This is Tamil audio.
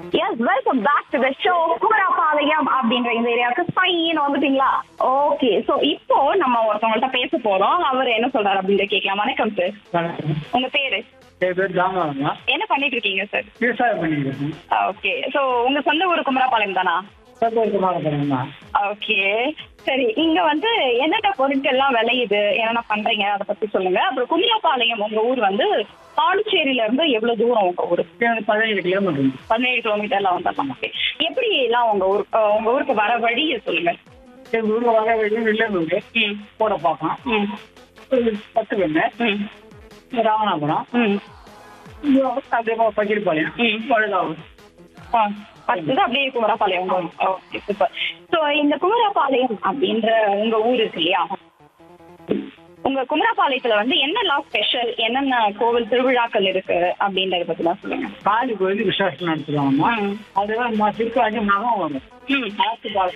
S welcome back to the show Kumarapalayam அப்படின்ற இந்த ஏரியாவுக்கு ஃபைன் வந்துட்டீங்களா ஓகே சோ இப்போ நம்ம ஒருத்தவங்கள்ட்ட பேச போறோம் அவர் என்ன சொல்றாரு அப்படின்ற கேட்கலாம் வணக்கம் சார் வணக்கம் உங்க பேரு என் பேர் தாமரம்மா என்ன பண்ணிட்டு இருக்கீங்க சார் விவசாயம் பண்ணிக்கிறேன் ஓகே சோ உங்க சொந்த ஊர் குமராபாளையம் தானா சந்தோஷமாக பண்ணுங்கம்மா ஓகே சரி இங்க வந்து என்னென்ன பொருட்கள்லாம் விளையுது என்னென்ன பண்றீங்க அதை பத்தி சொல்லுங்க அப்புறம் குமிராபாளையம் உங்க ஊர் வந்து பாண்டிச்சேரியில இருந்து எவ்வளவு தூரம் உங்க ஊர் எனக்கு பதினேழு கிலோமீட்டர் பதினேழு கிலோமீட்டர்ல வந்துடலாம் ஓகே எப்படி எல்லாம் உங்க ஊர் அஹ் உங்க ஊருக்கு வர வழியை சொல்லுங்க எங்கள் ஊரில் வர வெளியே வெள்ளலூர் ம் போட பார்க்கலாம் ம் ஒரு பத்து பெண்ணு ம் ராமநாதபுரம் ம் அதே மாதிரி பகிர்பாளையம் ம். வழுதாவூர் ஆ, அடுத்தது அப்படியே குமராபாளையம் ஓகே சூப்பர் ஸோ இந்த குமராபாளையம் அப்படின்ற உங்க ஊர் இருக்கு இல்லையா உங்க குமராபாளையத்துல வந்து என்னெல்லாம் ஸ்பெஷல் என்னென்ன கோவில் திருவிழாக்கள் இருக்கு அப்படின்றத பத்திலாம் சொல்லுங்க காளி கோயில் விசேஷம் நடத்துவாங்கம்மா ம். அதுதான் திருக்காட்சி மகம் வரும் ம் ஆத்து பால்